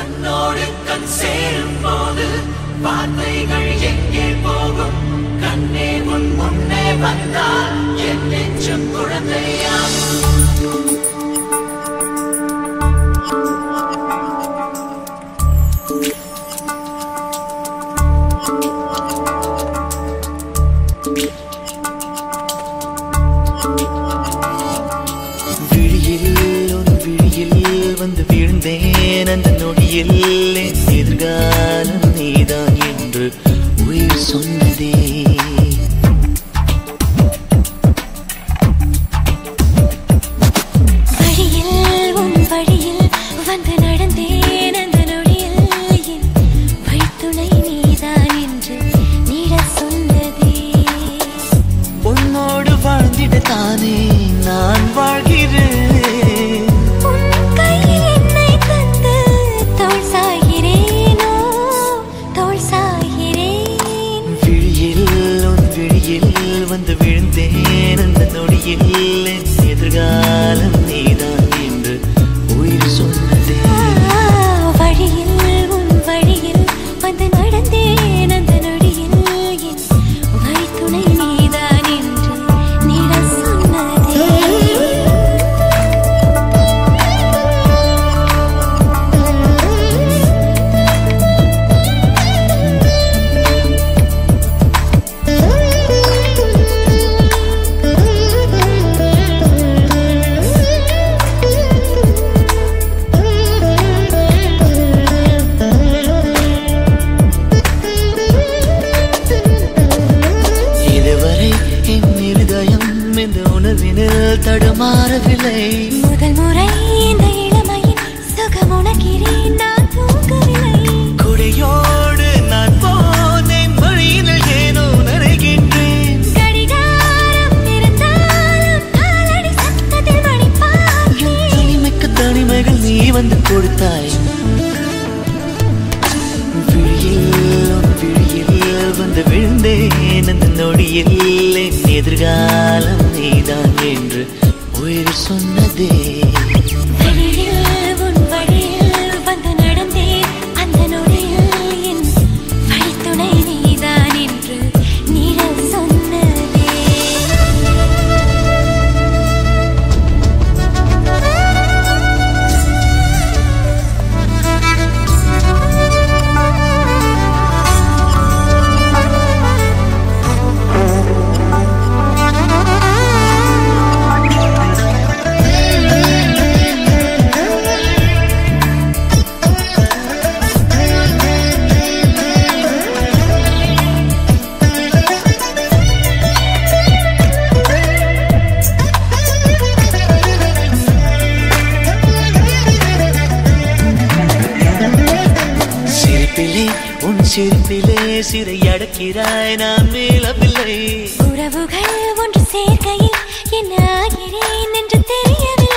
கண்ணோடு கண் சேரும் போது வார்த்தைகள் எங்கே போகும் கண்ணே உன் முன்னே வந்தால் என் நெஞ்சம் குழந்தையாகும் விழியில் ஒரு விழியில் வந்து வீழ்ந்தேன் அந்த நொடியில் என் எதிர்காலம் நீதான் என்று உயிர் சொன்னதே வழியில் உன் வழியில் வந்து நடந்தேன் அந்த நொடியில் என் வழித்துணை நீதான் என்று நீட சொன்னதே உன்னோடு வாழ்ந்திட தானே நான் வாழ்கிறேன் உன் கையில் என்னை தந்து தோள் சாய்கிறேனோ தோள் சாய்கிறேன் விழியில் உன் விழியில் வந்து விழுந்தேன் அந்த நொடியில் என் எதிர்காலம் நீதான் என்று உயிர் சொன்னதே ஆ, வழியில் உன் வழியில் வந்து நடந்தேன் அந்த நொடியில் என் வழித்துணை நீதான் என்று நீட சொன்னதே இதுவரை என் இருதயம் இந்த உணர்வினில் தடுமாறவில்லை முதல் முறை இந்த இளமையின் சுகம் உணர்கிறேன் நான் தூங்கவில்லை கொடையோடு நான் போனேன் வழியினில் ஏனோ நனைகின்றேன் கடிகாரம் இருந்தாலும் காலடி சத்தத்தில் மணி பார்த்தேன் தனிமைக்கு தனிமைகள் நீ வந்து கொடுத்தாய் விழியில் உன் விழியில் வந்து விழுந்தேன் அந்த நொடியில் என் எதிர்காலம் நீதான் என்று உயிர் சொன்னதே வழியில் உன் வழியில் வந்து நடந்தேன் அந்த நொடியில் என் வழித்துணை நீதான் என்று நீட சொன்னதே சிரிப்பிலே உன் சிரிப்பிலே சிறை அடக்கிறாய் நான் மீளவில்லை உறவுகள் ஒன்று சேர்க்கையில் என்ன ஆகிறேன் என்று தெரியவில்லை